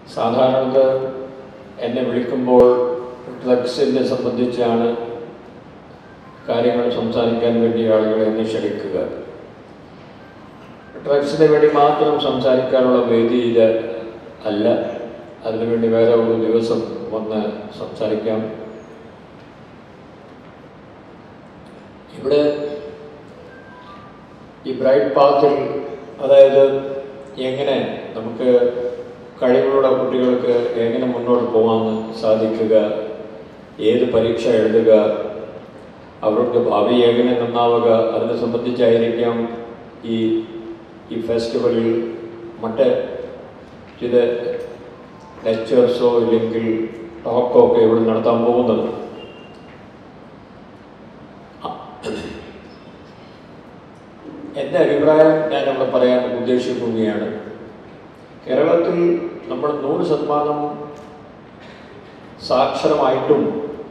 സാധാരണ എന്നെ വിളിക്കുമ്പോൾ ഡ്രഗ്സിനെ സംബന്ധിച്ചാണ് കാര്യങ്ങൾ സംസാരിക്കാൻ വേണ്ടി ആളുകളെ എന്നെ ക്ഷണിക്കുക ഡ്രഗ്സിനെ വേണ്ടി മാത്രം സംസാരിക്കാനുള്ള വേദി ഇത് അല്ല അതിനുവേണ്ടി വേറെ ഒരു ദിവസം വന്ന് സംസാരിക്കാം ഇവിടെ ഈ ബ്രൈറ്റ് പാത്തിൽ അതായത് എങ്ങനെ നമുക്ക് കഴിവുള്ള കുട്ടികൾക്ക് എങ്ങനെ മുന്നോട്ട് പോകാൻ സാധിക്കുക ഏത് പരീക്ഷ എഴുതുക അവർക്ക് ഭാവി എങ്ങനെ നന്നാവുക അതിനെ സംബന്ധിച്ചായിരിക്കാം ഈ ഈ ഫെസ്റ്റിവലിൽ മറ്റ് ചില ലെക്ചേഴ്സോ ഇല്ലെങ്കിൽ ടോക്കോ ഒക്കെ ഇവിടെ നടത്താൻ പോകുന്നത് എൻ്റെ അഭിപ്രായം ഞാനിവിടെ പറയാൻ ഉദ്ദേശിക്കുകയാണ് കേരളത്തിൽ നമ്മൾ നൂറ് ശതമാനം സാക്ഷരമായിട്ടും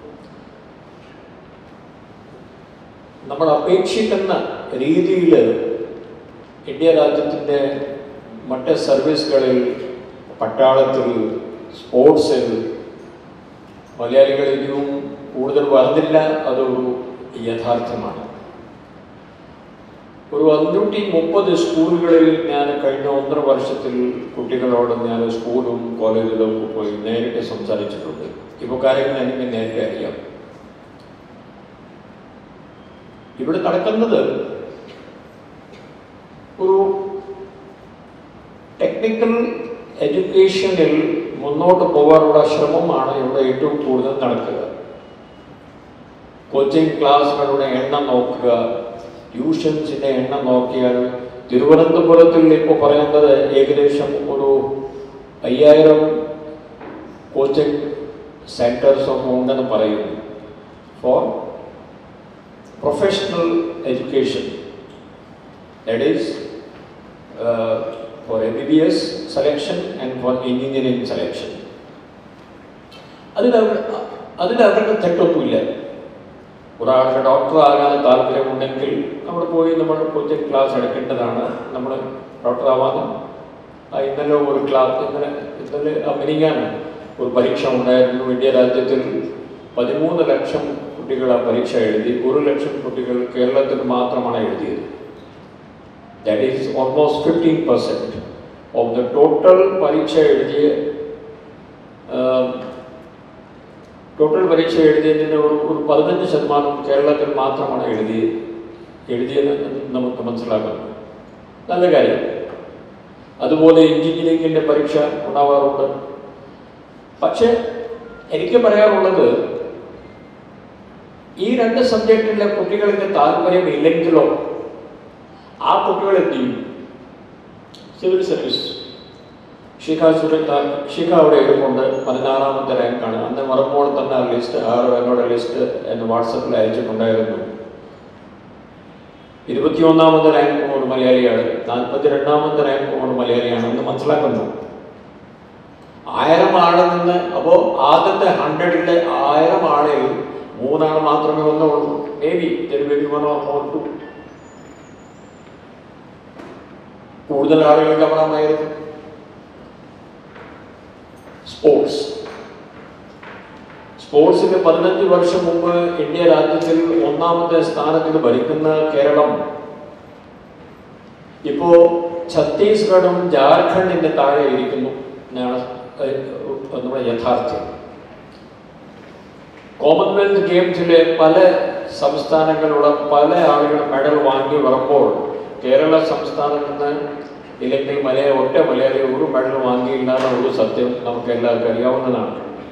നമ്മൾ അപേക്ഷിക്കുന്ന രീതിയിൽ ഇന്ത്യ രാജ്യത്തിൻ്റെ മറ്റ് സർവീസുകളിൽ പട്ടാളത്തിൽ സ്പോർട്സിൽ മലയാളികൾ ഇനിയും കൂടുതൽ വളർന്നില്ല അതൊരു യാഥാർത്ഥ്യമാണ് ഒരു അഞ്ഞൂറ്റി മുപ്പത് സ്കൂളുകളിൽ ഞാൻ കഴിഞ്ഞ ഒന്നര വർഷത്തിൽ കുട്ടികളോട് ഞാൻ സ്കൂളും കോളേജിലും ഒക്കെ പോയി നേരിട്ട് സംസാരിച്ചിട്ടുണ്ട് ഇപ്പോൾ കാര്യങ്ങൾ എനിക്ക് നേരിട്ട് അറിയാം ഇവിടെ നടക്കുന്നത് ഒരു ടെക്നിക്കൽ എഡ്യൂക്കേഷനിൽ മുന്നോട്ട് പോകാനുള്ള ശ്രമമാണ് ഇവിടെ ഏറ്റവും കൂടുതൽ നടക്കുക കോച്ചിങ് ക്ലാസ്സുകളുടെ എണ്ണം നോക്കുക ട്യൂഷൻസിൻ്റെ എണ്ണം നോക്കിയാൽ തിരുവനന്തപുരത്തിൽ ഇപ്പോൾ പറയുന്നത് ഏകദേശം ഒരു അയ്യായിരം കോച്ചിങ് സെൻറ്റേഴ്സ് ഒക്കെ ഉണ്ടെന്ന് പറയുന്നു for professional education that is for M B B S selection and for engineering selection അതിൽ അതിൽ അവരുടെ തെറ്റൊന്നുമില്ല ഒരാൾക്ക് ഡോക്ടർ ആകാൻ താല്പര്യമുണ്ടെങ്കിൽ അവിടെ പോയി നമ്മൾ കോച്ചിങ് ക്ലാസ് എടുക്കേണ്ടതാണ് നമ്മൾ ഡോക്ടർ ആവാനും ആ ഇന്നലെ ഒരു ക്ലാസ് ഇന്നലെ ഇന്നലെ അമേരിക്കാൻ ഒരു പരീക്ഷ ഉണ്ടായിരുന്നു ഇന്ത്യ രാജ്യത്തിൽ പതിമൂന്ന് ലക്ഷം കുട്ടികൾ ആ പരീക്ഷ എഴുതി ഒരു ലക്ഷം കുട്ടികൾ കേരളത്തിൽ മാത്രമാണ് എഴുതിയത് that is almost fifteen percent of the total പരീക്ഷ എഴുതിയ ടോട്ടൽ പരീക്ഷ എഴുതിയതിൻ്റെ ഒരു ഒരു പതിനഞ്ച് ശതമാനം കേരളത്തിൽ മാത്രമാണ് എഴുതി എഴുതിയത് എന്ന് നമുക്ക് മനസ്സിലാക്കുന്നു നല്ല കാര്യം അതുപോലെ എഞ്ചിനീയറിംഗിൻ്റെ പരീക്ഷ ഉണ്ടാവാറുണ്ട് പക്ഷേ എനിക്ക് പറയാനുള്ളത് ഈ രണ്ട് സബ്ജക്റ്റിലെ കുട്ടികൾക്ക് താല്പര്യമില്ലെങ്കിലോ ആ കുട്ടികൾ എന്ത് ചെയ്യും സിവിൽ സർവീസ് ഷിഖ സുരക്ഷ ഷിഖ അവിടെ ഇരിപ്പുണ്ട് പതിനാറാമത്തെ റാങ്കാണ് അന്ന് മറപ്പോൾ തന്നെ ആ ലിസ്റ്റ് ആറ് എന്നോട് ലിസ്റ്റ് എന്ന് വാട്സപ്പിൽ അയച്ചിട്ടുണ്ടായിരുന്നു ഇരുപത്തിയൊന്നാമത്തെ റാങ്കും ഒരു മലയാളിയാണ് നാൽപ്പത്തി രണ്ടാമത്തെ റാങ്കും ഒരു മലയാളിയാണ് എന്ന് മനസ്സിലാക്കുന്നു ആയിരം ആളിൽ നിന്ന് അപ്പോൾ ആദ്യത്തെ ഹൺഡ്രഡിലെ ആയിരം ആളിൽ മൂന്നാൾ മാത്രമേ ഒന്നുള്ളൂ maybe maybe one or more two കൂടുതൽ ആളുകൾക്ക് അവിടമായിരുന്നു സ്പോർട്സ് സ്പോർട്സിന് പതിനഞ്ച് വർഷം മുമ്പ് ഇന്ത്യ രാജ്യത്തിൽ ഒന്നാമത്തെ സ്ഥാനത്തിൽ ഭരിക്കുന്ന കേരളം ഇപ്പോ ഛത്തീസ്ഗഡും ജാർഖണ്ഡിന്റെ താഴെ ഇരിക്കുന്നു എന്നാണ് നമ്മുടെ യഥാർത്ഥ്യം കോമൺവെൽത്ത് ഗെയിംസിലെ പല സംസ്ഥാനങ്ങളുടെ പല ആളുകൾ മെഡൽ വാങ്ങി വരുമ്പോൾ കേരള സംസ്ഥാനത്ത് നിന്ന് ഇല്ലെങ്കിൽ മലയാളി ഒറ്റ മലയാളി ഒരു മെഡൽ വാങ്ങിയില്ല ഒരു സത്യം നമുക്ക് എല്ലാവർക്കും അറിയാവുന്നതാണ്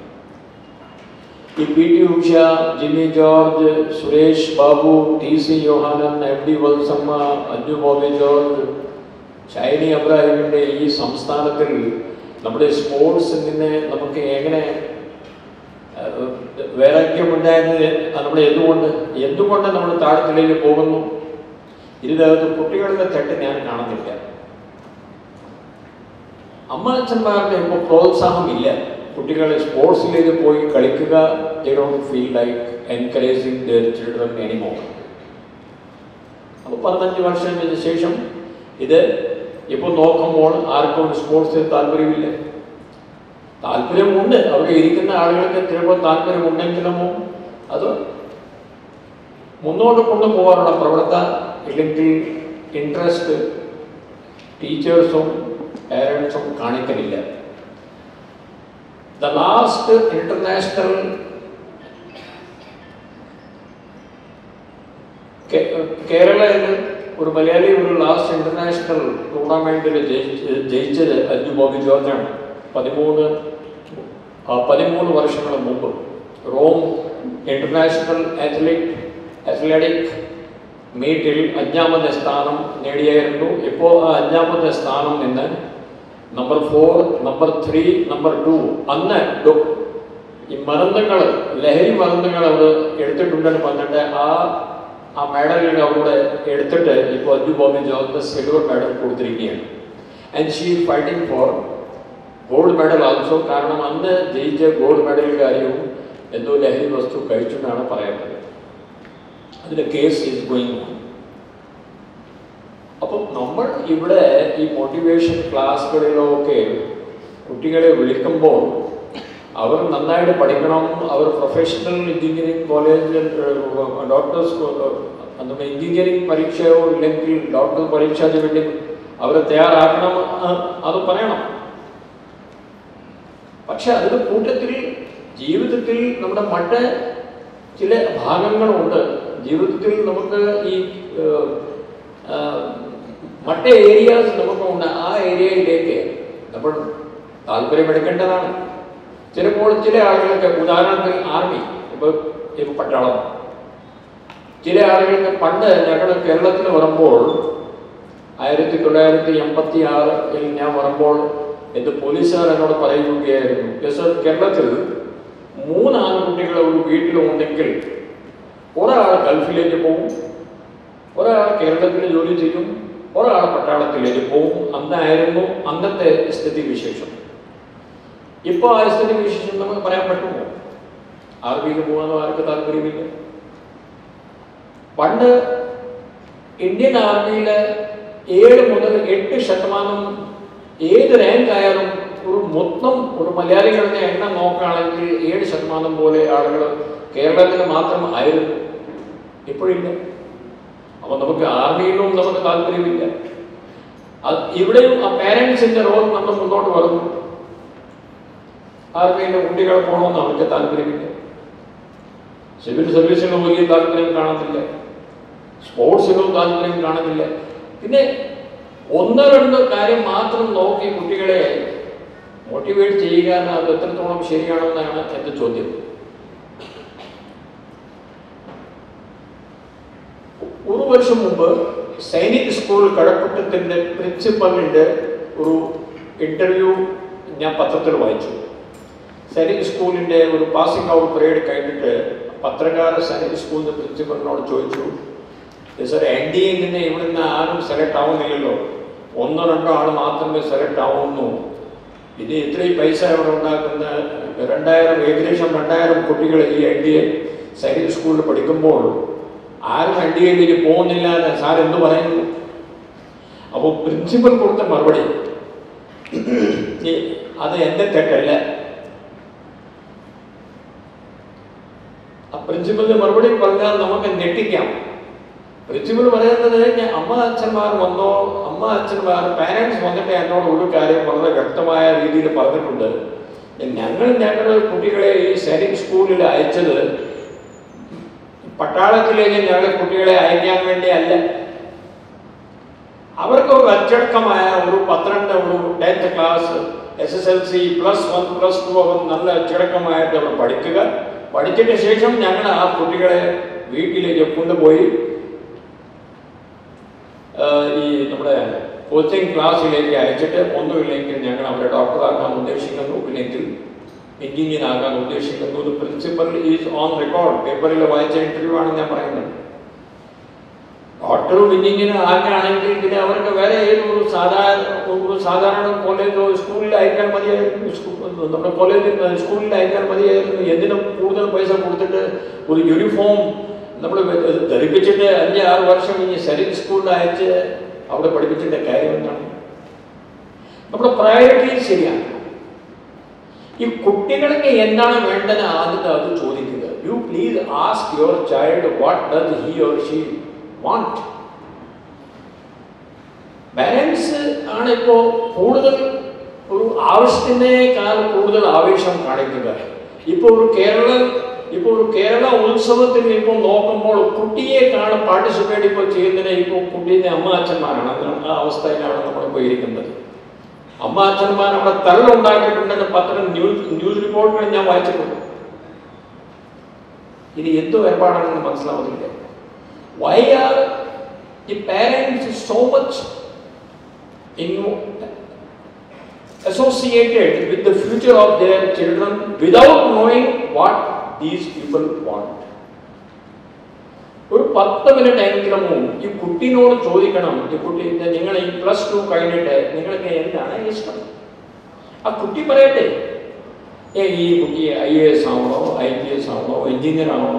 ഈ P T Usha Jimmy George Suresh Babu T C Yohannan M D Valsamma Anju Bobby George Shiny അബ്രാഹിമിൻ്റെ ഈ സംസ്ഥാനത്തിൽ നമ്മുടെ സ്പോർട്സിനെ നമുക്ക് എങ്ങനെ വൈരാഗ്യമുണ്ടായത് നമ്മൾ എന്തുകൊണ്ട് എന്തുകൊണ്ട് നമ്മൾ താഴത്തിലേക്ക് പോകുന്നു ഇതിനകത്ത് കുട്ടികളുടെ തെറ്റ് ഞാൻ കാണുന്നില്ല അമ്മ അച്ഛന്മാർക്ക് ഇപ്പോൾ പ്രോത്സാഹനമില്ല കുട്ടികളെ സ്പോർട്സിലേക്ക് പോയി കളിക്കുക they don't feel like encouraging their children anymore അപ്പോൾ പതിനഞ്ച് വർഷത്തിന് ശേഷം ഇത് ഇപ്പോൾ നോക്കുമ്പോൾ ആർക്കും സ്പോർട്സിൽ താല്പര്യമില്ല താല്പര്യമുണ്ട് അവിടെ ഇരിക്കുന്ന ആളുകൾക്ക് ചിലപ്പോൾ താല്പര്യമുണ്ടെങ്കിലും അത് മുന്നോട്ട് കൊണ്ടുപോകാനുള്ള പ്രവണത ഇല്ലെങ്കിൽ ഇൻട്രസ്റ്റ് ടീച്ചേഴ്സും പാരൻസും കാണിക്കലില്ല ദ ലാസ്റ്റ് ഇന്റർനാഷണൽ കേരളയിൽ ഒരു മലയാളി ഒരു ലാസ്റ്റ് ഇന്റർനാഷണൽ ടൂർണമെന്റിൽ ജയിച്ചത് അഞ്ചു ബോബി ജോർജാണ് പതിമൂന്ന് ആ, പതിമൂന്ന് വർഷങ്ങൾ മുമ്പ് റോം ഇന്റർനാഷണൽ അത്ലറ്റ് അത്ലറ്റിക് മീറ്റിൽ അഞ്ചാമത്തെ സ്ഥാനം നേടിയായിരുന്നു ഇപ്പോൾ ആ അഞ്ചാമത്തെ സ്ഥാനം നിന്ന് number four number three number two അന്ന് ഡോ- ഈ മരുന്നുകൾ ലഹരി മരുന്നുകൾ അവർ എടുത്തിട്ടുണ്ടെന്ന് പറഞ്ഞിട്ട് ആ ആ മെഡൽ അവിടെ എടുത്തിട്ട് ഇപ്പോൾ അജു ബോബി ജോർജ് സിൽവർ മെഡൽ കൊടുത്തിരിക്കുകയാണ് and she fighting for gold medal also കാരണം അന്ന് ജയിച്ച ഗോൾഡ് മെഡൽ കാര്യവും എന്തോ ലഹരി വസ്തു കഴിച്ചെന്നാണ് പറയുന്നത് അതിന്റെ കേസ് ഈസ് ഗോയിങ് ഓൺ അപ്പം നമ്മൾ ഇവിടെ ഈ മോട്ടിവേഷൻ ക്ലാസ്സുകളിലൊക്കെ കുട്ടികളെ വിളിക്കുമ്പോൾ അവർ നന്നായിട്ട് പഠിക്കണം അവർ പ്രൊഫഷണൽ എഞ്ചിനീയറിംഗ് കോളേജിൽ ഡോക്ടേഴ്സ് നമ്മുടെ എഞ്ചിനീയറിംഗ് പരീക്ഷയോ ഇല്ലെങ്കിൽ ഡോക്ടർ പരീക്ഷയ്ക്ക് വേണ്ടി അവരെ തയ്യാറാക്കണം അ- അത് പറയണം പക്ഷെ അതിന്റെ കൂട്ടത്തിൽ ജീവിതത്തിൽ നമ്മുടെ മറ്റ് ചില ഭാഗങ്ങളുണ്ട് ജീവിതത്തിൽ നമുക്ക് ഈ ഏഹ്, ആഹ്, മറ്റ് ഏരിയാസ് നമുക്കുണ്ട് ആ ഏരിയയിലേക്ക് നമ്മൾ താല്പര്യമെടുക്കേണ്ടതാണ് ചിലപ്പോൾ ചില ആളുകൾക്ക് ഉദാഹരണത്തിന് ആർമി ഇപ്പോൾ ഇപ്പോൾ പട്ടാളം ചില ആളുകൾക്ക് പണ്ട് ഞങ്ങൾ കേരളത്തിൽ വരുമ്പോൾ ആയിരത്തി തൊള്ളായിരത്തി എൺപത്തി ആറിൽ ഞാൻ വരുമ്പോൾ എൻ്റെ പോലീസുകാർ എന്നോട് പറയുകയായിരുന്നു "യെസ് സർ, കേരളത്തിൽ മൂന്ന് ആൺകുട്ടികൾ ഒരു വീട്ടിലുണ്ടെങ്കിൽ ഒരാൾ ഗൾഫിലേക്ക് പോകും ഒരാൾ കേരളത്തിൽ ജോലി ചെയ്യും ഒരാൾ പട്ടാളത്തിലേക്ക് പോകും അന്നായിരുന്നു അന്നത്തെ സ്ഥിതി വിശേഷം ഇപ്പോൾ ആ സ്ഥിതി വിശേഷം നമുക്ക് പറയാൻ പറ്റുമോ ആർമിയിൽ പോകുന്ന ആർക്ക് താല്പര്യമില്ല പണ്ട് ഇന്ത്യൻ ആർമിയിലെ ഏഴ് മുതൽ എട്ട് ശതമാനം ഏത് റാങ്ക് ആയാലും ഒരു മൊത്തം ഒരു മലയാളികളുടെ എണ്ണം നോക്കുകയാണെങ്കിൽ ഏഴ് ശതമാനം പോലെ ആളുകൾ കേരളത്തിൽ മാത്രം ആയിരുന്നു ഇപ്പോഴില്ല അപ്പൊ നമുക്ക് ആർമിയിലും നമുക്ക് താല്പര്യമില്ല അത് ഇവിടെയും ആ പാരൻസിന്റെ റോൾ നമ്മൾ മുന്നോട്ട് വരുന്നു ആർമിയിലെ കുട്ടികൾ പോകണമെന്ന് അവർക്ക് താല്പര്യമില്ല സിവിൽ സർവീസിന് വലിയ താല്പര്യം കാണത്തില്ല സ്പോർട്സിനും താല്പര്യം കാണുന്നില്ല പിന്നെ ഒന്നോ രണ്ടോ കാര്യം മാത്രം നോക്കി കുട്ടികളെ മോട്ടിവേറ്റ് ചെയ്യുക എന്ന് അത് എത്രത്തോളം ശരിയാണെന്നാണ് എൻ്റെ ചോദ്യം ഒരു വർഷം മുമ്പ് സൈനിക് സ്കൂൾ കഴക്കൂട്ടത്തിൻ്റെ പ്രിൻസിപ്പലിൻ്റെ ഒരു ഇൻ്റർവ്യൂ ഞാൻ പത്രത്തിൽ വായിച്ചു സൈനിക് സ്കൂളിൻ്റെ ഒരു പാസിംഗ് ഔട്ട് പരേഡ് കഴിഞ്ഞിട്ട് പത്രക്കാർ സൈനിക് സ്കൂളിൻ്റെ പ്രിൻസിപ്പലിനോട് ചോദിച്ചു സർ എൻ ഡി എ നിന്ന് ഇവിടുന്ന് ആരും സെലക്ട് ആവുന്നില്ലല്ലോ ഒന്നോ രണ്ടോ ആൾ മാത്രമേ സെലക്ട് ആവുന്നു ഇത് ഇത്രയും പൈസ ഇവിടെ ഉണ്ടാക്കുന്ന രണ്ടായിരം ഏകദേശം രണ്ടായിരം കുട്ടികൾ ഈ എൻ ഡി എ സൈനിക് സ്കൂളിൽ പഠിക്കുമ്പോൾ ആരും എൻ ഡി എയിലേക്ക് പോകുന്നില്ല എന്ന് സാർ എന്ത് പറയുന്നു അപ്പോൾ പ്രിൻസിപ്പൽ കൊടുത്ത മറുപടി ഈ അത് എൻ്റെ തെറ്റല്ല ആ പ്രിൻസിപ്പലിന്റെ മറുപടി പറഞ്ഞാൽ നമുക്ക് ഞെട്ടിക്കാം പ്രിൻസിപ്പൽ പറയുന്നത് ഞാൻ അമ്മ അച്ഛന്മാർ വന്നോ അമ്മ അച്ഛന്മാർ പാരൻസ് വന്നിട്ട് എന്നോട് ഒരു കാര്യം വളരെ വ്യക്തമായ രീതിയിൽ പറഞ്ഞിട്ടുണ്ട് ഞങ്ങൾ ഞങ്ങളുടെ കുട്ടികളെ ഈ സൈനിക് സ്കൂളിൽ അയച്ചത് പട്ടാളത്തിലേക്ക് ഞങ്ങളുടെ കുട്ടികളെ അയക്കാൻ വേണ്ടി അല്ല അവർക്ക് ഒരു അച്ചടക്കമായ ഒരു പന്ത്രണ്ട് ഒരു tenth class S S L C plus one plus two അവർ നല്ല അച്ചടക്കമായിട്ട് അവർ പഠിക്കുക പഠിച്ചതിന് ശേഷം ഞങ്ങൾ ആ കുട്ടികളെ വീട്ടിലേക്ക് കൊണ്ടുപോയി ആഹ് ഈ നമ്മുടെ കോച്ചിങ് ക്ലാസ്സിലേക്ക് അയച്ചിട്ട് ഒന്നുമില്ലെങ്കിൽ ഞങ്ങൾ അവരെ ഡോക്ടറാക്കാൻ ഉദ്ദേശിക്കുന്നു ഇല്ലെങ്കിൽ എഞ്ചിനീയർ ആകാൻ ഉദ്ദേശിക്കുന്നു ഒരു പ്രിൻസിപ്പൽ ഈസ് ഓൺ റെക്കോർഡ് പേപ്പറിൽ വായിച്ച ഇന്റർവ്യൂ ആണ് ഞാൻ പറയുന്നത് ഡോക്ടറും എഞ്ചിനീയർ ആക്കുകയാണെങ്കിൽ പിന്നെ അവർക്ക് വേറെ ഏതൊരു സാധാരണ ഒരു സാധാരണ കോളേജോ സ്കൂളിൽ അയക്കാൻ മതിയായിരുന്നു സ്കൂ- നമ്മുടെ കോളേജിൽ സ്കൂളിൽ അയക്കാൻ മതിയായിരുന്നു എന്തിനും കൂടുതൽ പൈസ കൊടുത്തിട്ട് ഒരു യൂണിഫോം നമ്മൾ ധരിപ്പിച്ചിട്ട് അഞ്ച് ആറ് വർഷം ഇനി സൈനിക് സ്കൂളിൽ അയച്ച് അവിടെ പഠിപ്പിച്ചിട്ട് കാര്യം എന്താണ് നമ്മുടെ പ്രയോറിറ്റി ശരിയാണ് ഈ കുട്ടികൾക്ക് എന്താണ് വേണ്ടത് ആദ്യം അത് ചോദിക്കുക you please ask your child what does he or she want parents ആണ് ഇപ്പോൾ കൂടുതൽ ഒരു ആവശ്യത്തിനേക്കാൾ കൂടുതൽ ആവേശം കാണിക്കുക ഇപ്പോൾ ഒരു കേരള ഇപ്പോൾ ഒരു കേരള ഉത്സവത്തിൽ ഇപ്പോൾ നോക്കുമ്പോൾ കുട്ടിയെ കാണാൻ പാർട്ടിസിപ്പേറ്റ് ഇപ്പോൾ ചെയ്യുന്നതിന് ഇപ്പോൾ കുട്ടീൻ്റെ അമ്മ അച്ഛന്മാരാണ് അത് ആ അവസ്ഥയിലാണ് നമ്മളിപ്പോൾ ഇരിക്കുന്നത് അമ്മ അച്ഛന്മാർ അവിടെ തള്ളുണ്ടാക്കിയിട്ടുണ്ടെന്ന് പത്രം ന്യൂസ് ന്യൂസ് റിപ്പോർട്ടുകൾ ഞാൻ വായിച്ചിട്ടുണ്ട് ഇത് എന്ത് ഏർപ്പാടാണെന്ന് മനസ്സിലാവുന്നില്ല why are the parents so much in associated with the future of their children without knowing what these people want. ഒരു പത്ത് മിനിറ്റ് എങ്കിലും ഈ കുട്ടീനോട് ചോദിക്കണം ഈ കുട്ടി നിങ്ങൾ ഈ പ്ലസ് ടു കഴിഞ്ഞിട്ട് നിങ്ങൾക്ക് എന്താണ് ഇഷ്ടം ആ കുട്ടി പറയട്ടെ ഏ ഈ കുട്ടി ഐ എ എസ് ആവണോ ഐ പി എസ് ആവണോ എഞ്ചിനീയർ ആവണോ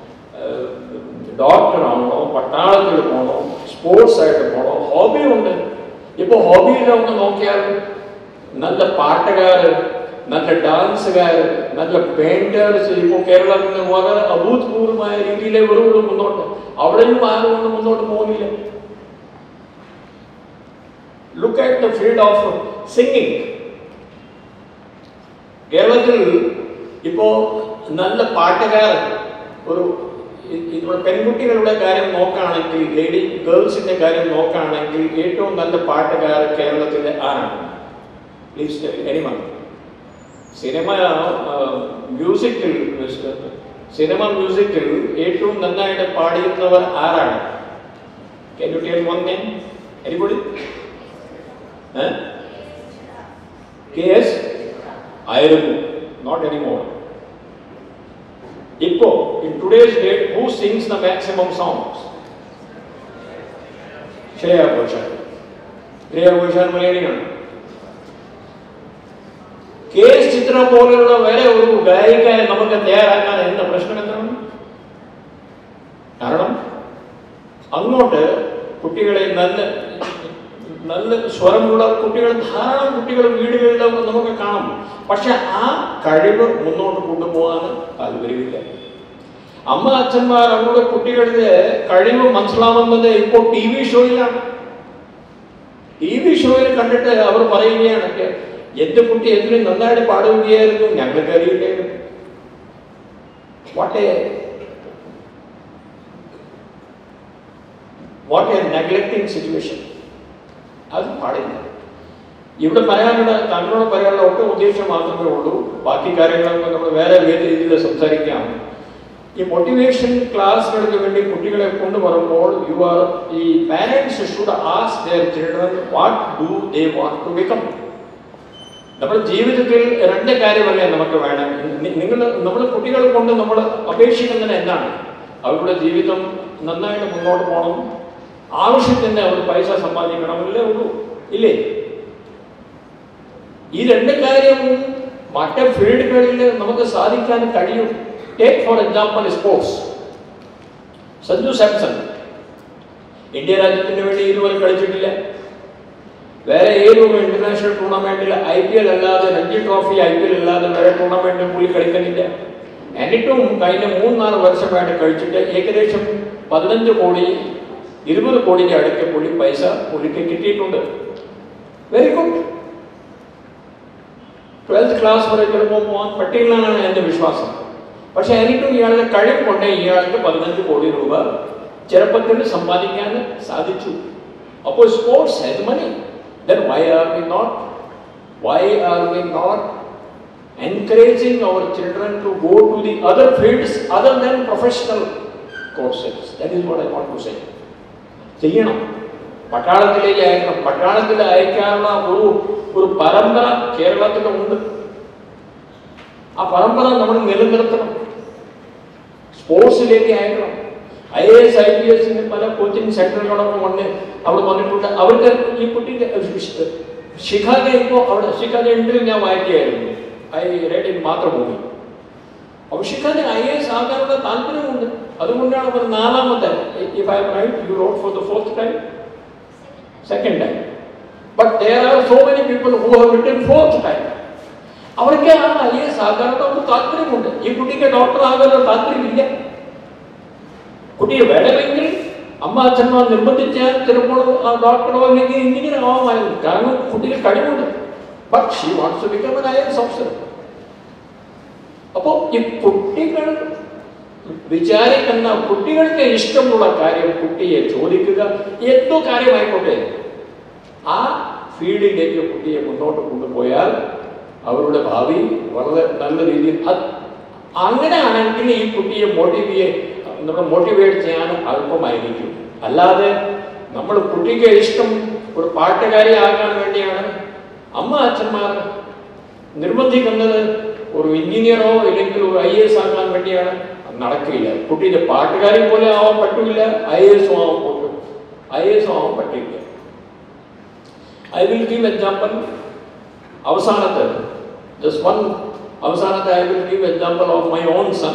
ഡോക്ടർ ആവണോ പട്ടാളത്തിൽ പോകണോ സ്പോർട്സ് ആയിട്ട് പോകണോ ഹോബി ഉണ്ട് ഇപ്പോൾ ഹോബിയിലൊന്ന് നോക്കിയാൽ നല്ല പാട്ടുകാർ നല്ല ഡാൻസുകാർ നല്ല പെയിന്റേഴ്സ് ഇപ്പോൾ കേരളത്തിൽ നിന്ന് വളരെ അഭൂതപൂർവമായ രീതിയിലേ വരുള്ളൂ മുന്നോട്ട് അവിടെയും ആരും ഒന്നും മുന്നോട്ട് പോകുന്നില്ല look at the field of singing കേരളത്തിൽ ഇപ്പോ നല്ല പാട്ടുകാർ ഒരു ഇപ്പോൾ പെൺകുട്ടികളുടെ കാര്യം നോക്കുകയാണെങ്കിൽ ലേഡി ഗേൾസിന്റെ കാര്യം നോക്കുകയാണെങ്കിൽ ഏറ്റവും നല്ല പാട്ടുകാർ കേരളത്തിലെ ആരാണ് പ്ലീസ് എനിമ സിനിമ മ്യൂസിക്കിൽ സിനിമ മ്യൂസിക്കിൽ ഏറ്റവും നന്നായിട്ട് പാടിയുന്നവർ ആരാണ് Can you tell one name? Anybody? Huh? KS? ആയിരുന്നു നോട്ട് എനിമോർ ഇപ്പോ in today's date who sings the maximum songs Shreya Ghoshal Shreya Ghoshal മലയാളിയാണ് കെ എസ് ചിത്ര പോലെയുള്ള വേറെ ഒരു ഗായികയെ നമുക്ക് തയ്യാറാക്കാൻ എന്താ പ്രശ്നം എന്താണ് കാരണം അങ്ങോട്ട് കുട്ടികളെ നല്ല നല്ല സ്വരമുള്ള കുട്ടികൾ ധാരാളം കുട്ടികൾ വീടുകളിൽ നമുക്ക് കാണാം പക്ഷെ ആ കഴിവ് മുന്നോട്ട് കൊണ്ടുപോകാൻ താല്പര്യമില്ല അമ്മ അച്ഛന്മാർ അവരുടെ കുട്ടികളുടെ കഴിവ് മനസ്സിലാവുന്നത് ഇപ്പോൾ ടി വി ഷോയിലാണ് ടി വി ഷോയിൽ കണ്ടിട്ട് അവർ പറയുകയാണ് എന്റെ കുട്ടി എന്തിനു നന്നായിട്ട് പാടുകയായിരുന്നു ഞങ്ങൾക്ക് അറിയില്ലായിരുന്നു what a what a neglecting situation അത് പാടില്ല ഇവിടെ പറയാനുള്ള തങ്ങളോട് പറയാനുള്ള ഒറ്റ ഉദ്ദേശം മാത്രമേ ഉള്ളൂ ബാക്കി കാര്യങ്ങളൊക്കെ നമ്മൾ വേറെ വേറെ രീതിയിൽ സംസാരിക്കാം ഈ മോട്ടിവേഷൻ ക്ലാസ്സുകൾക്ക് വേണ്ടി കുട്ടികളെ കൊണ്ടുവരുമ്പോൾ യു ആർ ഈ parents should ask their children what do they want to become നമ്മുടെ ജീവിതത്തിൽ രണ്ട് കാര്യമല്ലേ നമുക്ക് വേണം നിങ്ങൾ നമ്മൾ കുട്ടികളെ കൊണ്ട് നമ്മൾ അപേക്ഷിക്കുന്നത് എന്താണ് അവരുടെ ജീവിതം നന്നായിട്ട് മുന്നോട്ട് പോകണം ആവശ്യത്തിന് അവർ പൈസ സമ്പാദിക്കണമെന്നല്ലേ ഉള്ളൂ ഇല്ലേ ഈ രണ്ട് കാര്യവും മറ്റ് ഫീൽഡുകളിൽ നമുക്ക് സാധിക്കാൻ കഴിയും take for example sports Sanju Samson India രാജ്യത്തിന് വേണ്ടി ഇതുവരെ കളിച്ചിട്ടില്ല വേറെ ഏതും ഇന്റർനാഷണൽ ടൂർണമെന്റിൽ ഐ പി എൽ അല്ലാതെ Ranji trophy I P L അല്ലാതെ വേറെ ടൂർണമെന്റിൽ പുള്ളി കളിക്കുന്നില്ല എന്നിട്ടും കഴിഞ്ഞ മൂന്നാല് വർഷമായിട്ട് കഴിച്ചിട്ട് ഏകദേശം പതിനഞ്ച് കോടി ഇരുപത് കോടിക്ക് അടുത്ത് പുള്ളി പൈസ പുള്ളിക്ക് കിട്ടിയിട്ടുണ്ട് വെരി ഗുഡ് ട്വൽത്ത് ക്ലാസ് വരെ ചിലപ്പോൾ പോകാൻ പറ്റില്ലെന്നാണ് എൻ്റെ വിശ്വാസം പക്ഷെ എന്നിട്ടും ഇയാളുടെ കഴിവ് കൊണ്ട് ഇയാൾക്ക് പതിനഞ്ച് കോടി രൂപ ചെറുപ്പത്തിൽ സമ്പാദിക്കാൻ സാധിച്ചു അപ്പോൾ sports has money then why are we not why are we not encouraging our children to go to the other fields other than professional courses. That is what I want to say. ചെയ്യണം പട്ടാളത്തിലേക്ക് അയക്കണം പട്ടാളത്തിൽ അയക്കാനുള്ള ഒരു ഒരു പരമ്പര കേരളത്തിലുണ്ട് ആ പരമ്പര നമ്മൾ നിലനിർത്തണം സ്പോർട്സിലേക്ക് അയക്കണം I A S I P എസിന് പല കോച്ചിങ് സെന്ററുകളൊക്കെ വന്ന് അവിടെ വന്നിട്ടുണ്ട് അവർക്ക് ഈ കുട്ടിക്ക് ശിഖാക ഇപ്പോൾ അവിടെ ശിഖാക ഇന്റർവ്യൂ ഞാൻ വായിക്കുകയായിരുന്നു ഐ റെഡ് ഇൻ മാതൃഭൂമി അപ്പോൾ ശിഖാന് ഐ എ എസ് ആകാനുള്ള താല്പര്യമുണ്ട് അതുകൊണ്ടാണ് അവർ നാലാമത്തെ if I right you wrote for the fourth time second time but there are so many people who have written fourth time അവർക്ക് ആ ഐ എസ് ആകാനുള്ള ഒരു താല്പര്യമുണ്ട് ഈ കുട്ടിക്ക് ഡോക്ടർ ആകാനുള്ള താല്പര്യമില്ല കുട്ടിയെ വേണമെങ്കിൽ അമ്മ അച്ഛന്മാർ നിർബന്ധിച്ചാൽ ചിലപ്പോൾ ആ ഡോക്ടറോ അല്ലെങ്കിൽ എഞ്ചിനീയർ ആവാമായിരുന്നു കാരണം കുട്ടിക്ക് കഴിവുണ്ട് but she wants to become an I S officer അപ്പോൾ ഈ കുട്ടികൾ വിചാരിക്കുന്ന കുട്ടികൾക്ക് ഇഷ്ടമുള്ള കാര്യം കുട്ടിയെ ചോദിക്കുക എന്തോ കാര്യമായിക്കോട്ടെ ആ ഫീൽഡിലേക്ക് കുട്ടിയെ മുന്നോട്ട് കൊണ്ടുപോയാൽ അവരുടെ ഭാവി വളരെ നല്ല രീതിയിൽ അത് അങ്ങനെ ആണെങ്കിൽ ഈ കുട്ടിയെ മോട്ടിവേ നമ്മൾ മോട്ടിവേറ്റ് ചെയ്യാൻ അല്പമായിരിക്കും അല്ലാതെ നമ്മൾ കുട്ടിക്ക് ഇഷ്ടം ഒരു പാട്ടുകാരി ആകാൻ വേണ്ടിയാണ് അമ്മ അച്ഛന്മാർ നിർബന്ധിക്കുന്നത് ഒരു എഞ്ചിനീയറോ അല്ലെങ്കിൽ ഒരു ഐ എസ് ആകാൻ വേണ്ടിയാണ് അത് നടക്കില്ല കുട്ടീൻ്റെ പാട്ടുകാരി പോലെ ആവാൻ പറ്റില്ല ഐ എസും ആവാൻ പറ്റും ഐ എസും ആവാൻ പറ്റില്ല ഐ വിൽ ഗീവ് എക്സാമ്പിൾ അവസാനത്തെ ജസ്റ്റ് വൺ അവസാനത്തെ I will give example of my own son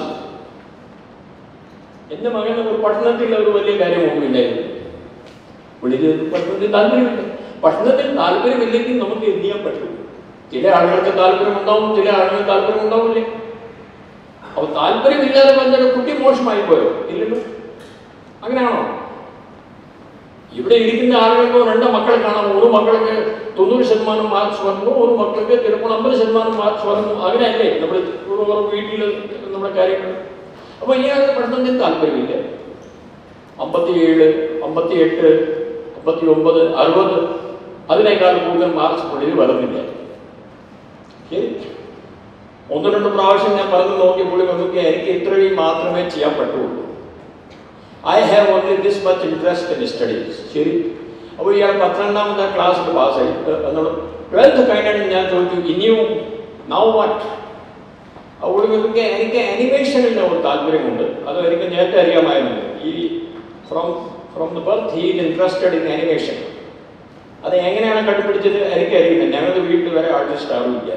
എൻ്റെ മകന് ഒരു പഠനത്തിൽ ഒരു വലിയ കാര്യമൊന്നുമില്ലായിരുന്നു വിളിച്ച് പഠനത്തിൽ താല്പര്യമില്ല പഠനത്തിൽ താല്പര്യമില്ലെങ്കിൽ നമുക്ക് എന്ത് ചെയ്യാൻ പറ്റും ചില ആളുകൾക്ക് താല്പര്യമുണ്ടാവും ചില ആളുകൾക്ക് താല്പര്യം ഉണ്ടാവില്ല അപ്പൊ താല്പര്യമില്ലാതെ പറഞ്ഞാൽ കുട്ടി മോശമായി പോയോ ഇല്ലല്ലോ അങ്ങനെയാണോ ഇവിടെ ഇരിക്കുന്ന ആളുകൾക്കോ രണ്ട് മക്കളെ കാണാം ഒരു മക്കൾക്ക് തൊണ്ണൂറ് ശതമാനം മാർക്സ് വന്നു ഒരു മക്കൾക്ക് ചിലപ്പോൾ അമ്പത് ശതമാനം മാർക്സ് വന്നു അങ്ങനെയല്ലേ നമ്മൾ ഒരു വീട്ടിൽ നമ്മുടെ കാര്യങ്ങൾ അപ്പൊ ഇയാൾക്ക് പഠനത്തിന് താല്പര്യമില്ല അമ്പത്തിയേഴ് അമ്പത്തിയെട്ട് അമ്പത്തി ഒമ്പത് അറുപത് അതിനേക്കാൾ കൂടുതൽ മാർക്സ് പുള്ളിയിൽ വരുന്നില്ല ശരി ഒന്ന് രണ്ട് പ്രാവശ്യം ഞാൻ പറഞ്ഞു നോക്കി പുള്ളി നോക്കി എനിക്ക് ഇത്രയും മാത്രമേ ചെയ്യാൻ പറ്റുള്ളൂ I have only this much interest in studies ശരി അപ്പോൾ ഇയാൾ പന്ത്രണ്ടാമത്തെ ക്ലാസ്സിൽ പാസ്സായി എന്നോട് ട്വൽത്ത് കഴിഞ്ഞിട്ട് ഞാൻ ചോദിച്ചു ഇനിയും നൗ വാട്ട് അപ്പോൾ എനിക്ക് എനിക്ക് അനിമേഷനിൽ ഒരു താല്പര്യമുണ്ട് അത് എനിക്ക് നേരത്തെ അറിയാമായിരുന്നു ഈ from from the birth he interested in animation അത് എങ്ങനെയാണ് കണ്ടുപിടിച്ചത് എനിക്കറിയില്ല ഞങ്ങളുടെ വീട്ടിൽ വരെ ആർട്ടിസ്റ്റ് ആവില്ല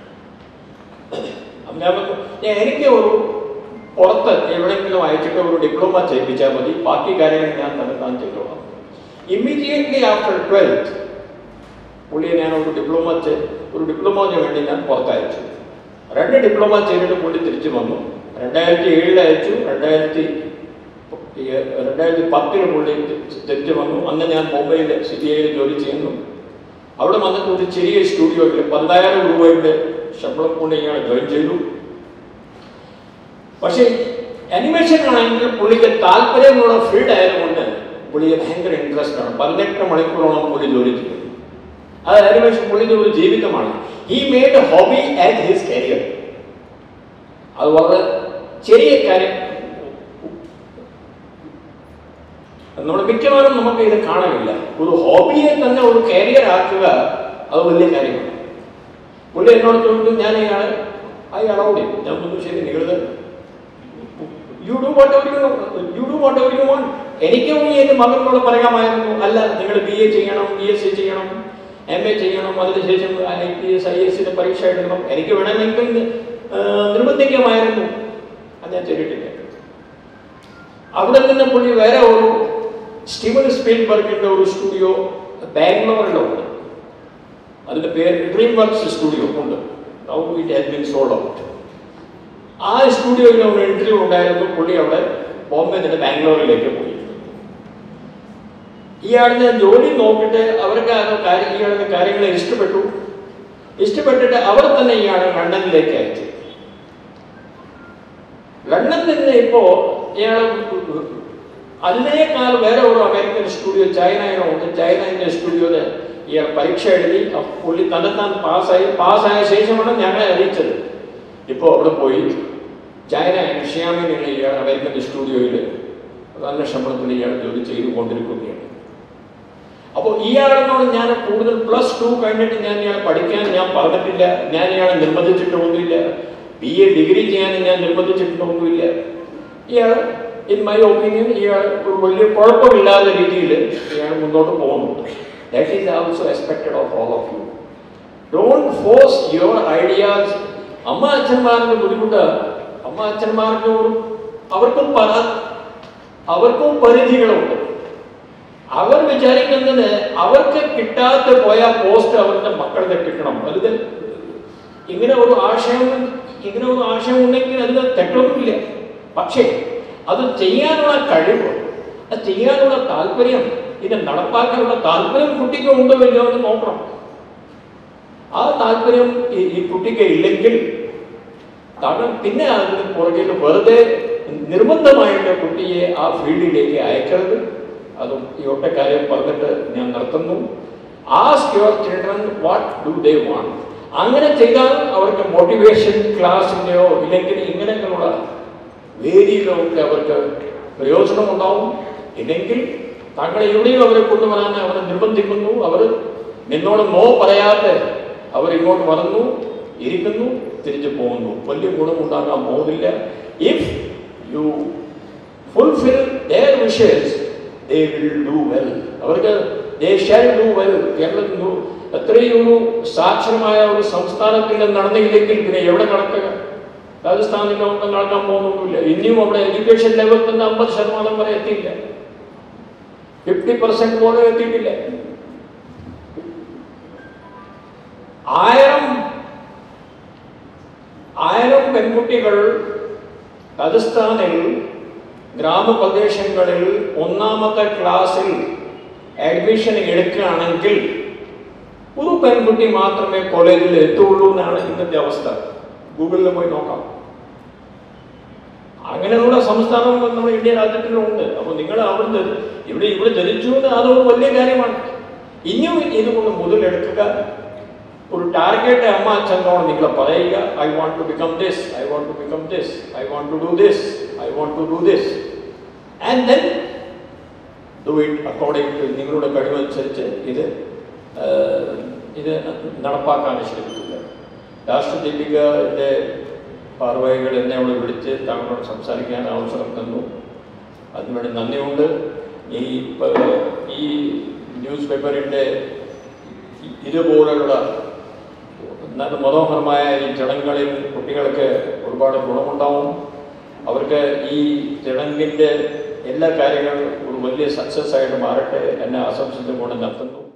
നമുക്ക് എനിക്ക് ഒരു പുറത്ത് എവിടെയെങ്കിലും അയച്ചിട്ട് ഒരു ഡിപ്ലോമ ചെയ്യിപ്പിച്ചാൽ മതി ബാക്കി കാര്യങ്ങൾ ഞാൻ തന്നെ താൻ ചെയ്തോളാം ഇമ്മീഡിയറ്റ്ലി ആഫ്റ്റർ ട്വൽത്ത് പുള്ളിയെ ഞാൻ ഒരു ഡിപ്ലോമ ഒരു ഡിപ്ലോമയ്ക്ക് വേണ്ടി ഞാൻ പുറത്തയച്ചു രണ്ട് ഡിപ്ലോമ ചെയ്തിട്ട് പുള്ളി തിരിച്ചു വന്നു രണ്ടായിരത്തി ഏഴിൽ അയച്ചു രണ്ടായിരത്തി രണ്ടായിരത്തി പത്തിൽ പുള്ളി തിരിച്ചു വന്നു അന്ന് ഞാൻ മുംബൈയിൽ സി ബി ഐയിൽ ജോലി ചെയ്യുന്നു അവിടെ വന്നിട്ട് ഒരു ചെറിയ സ്റ്റുഡിയോയിൽ പതിനായിരം രൂപയുടെ ശമ്പളം കൊണ്ട് ഇയാൾ ജോയിൻ ചെയ്തു പക്ഷേ അനിമേഷൻ ആണെങ്കിൽ പുള്ളിക്ക് താല്പര്യമുള്ള ഫീൽഡ് ആയതുകൊണ്ട് പുള്ളിക്ക് ഭയങ്കര ഇൻട്രസ്റ്റ് ആണ് പതിനെട്ട് മണിക്കൂറോളം പുള്ളി ജോലി ചെയ്തു അത് അനിമേഷൻ പുള്ളിയുടെ ഒരു ജീവിതമാണ് ഈ made hobby and his career അത് വളരെ ചെറിയ കാര്യം നമ്മൾ മിക്കവാറും നമുക്ക് ഇത് കാണാനില്ല ഒരു ഹോബിയെ തന്നെ ഒരു കരിയർ ആക്കുക അത് വലിയ കാര്യമാണ് പുള്ളി എന്നോട് ചോദിച്ചു ഞാൻ അയാൾ അയാൾ അവിടെ ഞാൻ പറഞ്ഞു ശരി നിങ്ങൾ you do whatever you you do whatever you want എനിക്കും ഈ എൻ്റെ മകനോട് പറയാമായിരുന്നു അല്ല നിങ്ങൾ ബി എ ചെയ്യണം ബി എസ് സി ചെയ്യണം എം എ ചെയ്യണം അതിനുശേഷം ഐ പി എസ് ഐ എസിന്റെ പരീക്ഷ എഴുതണം എനിക്ക് വേണമെങ്കിൽ ആ, നിർബന്ധിക്കാമായിരുന്നു അത് ഞാൻ ചെയ്തിട്ടില്ല അവിടെ നിന്ന് പുള്ളി വേറെ ഒരു സ്റ്റീവൻ സ്പീൽബർഗിന്റെ ഒരു സ്റ്റുഡിയോ ബാംഗ്ലൂരിലുണ്ട് അതിന്റെ പേര് ഡ്രീം വർക്ക്സ് സ്റ്റുഡിയോ ഉണ്ട് now it has been sold out ആ സ്റ്റുഡിയോയിൽ ഒരു ഇന്റർവ്യൂ ഉണ്ടായിരുന്നു പുള്ളി അവിടെ ബോംബെ നിന്ന് ബാംഗ്ലൂരിലേക്ക് പോയി ഇയാളുടെ ജോലി നോക്കിയിട്ട് അവർക്ക് അത് കാര്യം ഇയാളുടെ കാര്യങ്ങൾ ഇഷ്ടപ്പെട്ടു ഇഷ്ടപ്പെട്ടിട്ട് അവർ തന്നെ ഇയാളെ ലണ്ടനിലേക്ക് അയച്ചു ലണ്ടനിൽ നിന്ന് ഇപ്പോ ഇയാൾ അതിനേക്കാൾ വേറെ ഒരു അമേരിക്കൻ സ്റ്റുഡിയോ ചൈനയിലോ ഉണ്ട് ചൈനയുടെ സ്റ്റുഡിയോയിൽ ഇയാൾ പരീക്ഷ എഴുതി അ- പുള്ളി തന്നെത്താൻ പാസ്സായി പാസ്സായ ശേഷമാണ് ഞങ്ങളെ അറിയിച്ചത് ഇപ്പോൾ അവിടെ പോയി ചൈന ഷിയാമിനുള്ള ഇയാൾ അമേരിക്കൻ സ്റ്റുഡിയോയിൽ നല്ല ശമ്പളത്തിൽ ഇയാൾ ജോലി ചെയ്തുകൊണ്ടിരിക്കുകയാണ് അപ്പോൾ ഇയാളിനോട് ഞാൻ കൂടുതൽ പ്ലസ് ടു കഴിഞ്ഞിട്ട് ഞാൻ ഇയാളെ പഠിക്കാൻ ഞാൻ പറഞ്ഞിട്ടില്ല ഞാൻ ഇയാളെ നിർബന്ധിച്ചിട്ടൊന്നുമില്ല ബി എ ഡിഗ്രി ചെയ്യാൻ ഞാൻ നിർബന്ധിച്ചിട്ടൊന്നുമില്ല ഇയാൾ ഇൻ മൈ ഒപ്പീനിയൻ ഇയാൾ ഒരു വലിയ കുഴപ്പമില്ലാത്ത രീതിയിൽ ഇയാൾ മുന്നോട്ട് പോകുന്നുണ്ട് that is also expected of all of you don't force your ideas അമ്മ അച്ഛന്മാർക്ക് ബുദ്ധിമുട്ട് അമ്മ അച്ഛന്മാർക്ക് ഒരു അവർക്കും പല അവർക്കും പരിധികളുണ്ട് അവർ വിചാരിക്കുന്നത് അവർക്ക് കിട്ടാതെ പോയ പോസ്റ്റ് അവരുടെ മക്കൾക്ക് കിട്ടണം അത് ഇങ്ങനെ ഒരു ആശയം ഇങ്ങനെ ഒരു ആശയം ഉണ്ടെങ്കിൽ അതിന് തെറ്റൊന്നുമില്ല പക്ഷേ അത് ചെയ്യാനുള്ള കഴിവ് അത് ചെയ്യാനുള്ള താല്പര്യം ഇത് നടപ്പാക്കാനുള്ള താല്പര്യം കുട്ടിക്ക് ഉണ്ടോ ഇല്ലയോ എന്ന് നോക്കണം ആ താല്പര്യം ഈ ഈ കുട്ടിക്ക് ഇല്ലെങ്കിൽ കാരണം പിന്നെ അതിന് പുറകിൽ വെറുതെ നിർബന്ധമായിട്ട് കുട്ടിയെ ആ ഫീൽഡിലേക്ക് അയക്കരുത് അതും ഈ ഒറ്റ കാര്യം പറഞ്ഞിട്ട് ഞാൻ നിർത്തുന്നു ask your children what do they want അങ്ങനെ ചെയ്താൽ അവർക്ക് മോട്ടിവേഷൻ ക്ലാസ്സിൻ്റെയോ ഇല്ലെങ്കിൽ ഇങ്ങനെയൊക്കെയുള്ള വേദിയിലോ ഒക്കെ അവർക്ക് പ്രയോജനം ഉണ്ടാവും ഇല്ലെങ്കിൽ താങ്കളെ എവിടെയും അവരെ കൊണ്ടുവരാൻ അവരെ നിർബന്ധിക്കുന്നു അവർ നിന്നോട് നോ പറയാതെ അവർ ഇങ്ങോട്ട് വന്നു ഇരിക്കുന്നു തിരിച്ചു പോകുന്നു വലിയ ഗുണമുണ്ടാകാൻ പോകുന്നില്ല if you fulfil their wishes they will do well അവർക്ക് they shall do well Keralam എത്രയും ഒരു സാക്ഷരമായ ഒരു സംസ്ഥാനത്തിൽ നടന്നില്ലെങ്കിൽ പിന്നെ എവിടെ നടക്കുക രാജസ്ഥാനിൽ ഒന്നും നടക്കാൻ പോകുന്നൊന്നുമില്ല ഇനിയും അവിടെ എഡ്യൂക്കേഷൻ ലെവൽ തന്നെ അമ്പത് ശതമാനം വരെ എത്തിയില്ല ഫിഫ്റ്റി പെർസെന്റ് പോലും എത്തിയിട്ടില്ല ആയിരം ആയിരം പെൺകുട്ടികൾ രാജസ്ഥാനിൽ ഗ്രാമപ്രദേശങ്ങളിൽ ഒന്നാമത്തെ ക്ലാസ്സിൽ അഡ്മിഷൻ എടുക്കുകയാണെങ്കിൽ ഒരു പെൺകുട്ടി മാത്രമേ കോളേജിൽ എത്തുള്ളൂ എന്നാണ് ഇന്നത്തെ അവസ്ഥ ഗൂഗിളിൽ പോയി നോക്കാം അങ്ങനെയുള്ള സംസ്ഥാനം നമ്മുടെ ഇന്ത്യ രാജ്യത്തിലുണ്ട് അപ്പോൾ നിങ്ങൾ അവിടുന്ന് ഇവിടെ ഇവിടെ ജനിച്ചു എന്ന് അതൊരു വലിയ കാര്യമാണ് ഇനിയും ഇതുകൊണ്ട് മുതലെടുക്കുക ഒരു ടാർഗറ്റ് അമ്മ അച്ഛനോട് നിങ്ങൾ പറയുക I want to become this I want to become this I want to do this I want to do this and then do it according to നിങ്ങളുടെ കഴിവനുസരിച്ച് ഇത് ഏഹ്, ഇത് നടപ്പാക്കാൻ ശ്രമിക്കുക രാഷ്ട്രദീപികയുടെ ഭാരവാഹികൾ എന്നെ അവിടെ വിളിച്ച് താങ്കളോട് സംസാരിക്കാൻ അവസരം തന്നു അതിനുവേണ്ടി നന്ദിയുണ്ട് ഈ പ- ഈ ന്യൂസ് പേപ്പറിൻ്റെ ഇതുപോലുള്ള നല്ല മനോഹരമായ ഈ ചടങ്ങുകളിൽ കുട്ടികൾക്ക് ഒരുപാട് ഗുണമുണ്ടാവും അവർക്ക് ഈ ചടങ്ങിൻ്റെ എല്ലാ കാര്യങ്ങളും ഒരു വലിയ സക്സസ് ആയിട്ട് മാറട്ടെ എന്നെ ആശംസിച്ചുകൊണ്ട് നിർത്തുന്നു